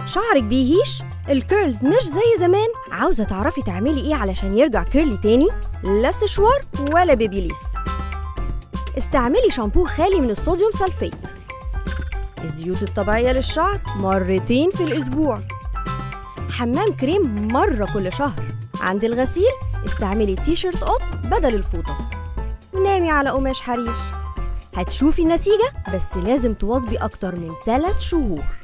شعرك بيهيش الكيرلز مش زي زمان عاوزة تعرفي تعملي ايه علشان يرجع كيرلي تاني لا سشوار ولا بيبيليس استعملي شامبو خالي من الصوديوم سلفيت الزيوت الطبيعية للشعر مرتين في الأسبوع حمام كريم مرة كل شهر عند الغسيل استعملي تي شيرت قط بدل الفوطة ونامي على قماش حرير هتشوفي النتيجة بس لازم تواظبي أكتر من 3 شهور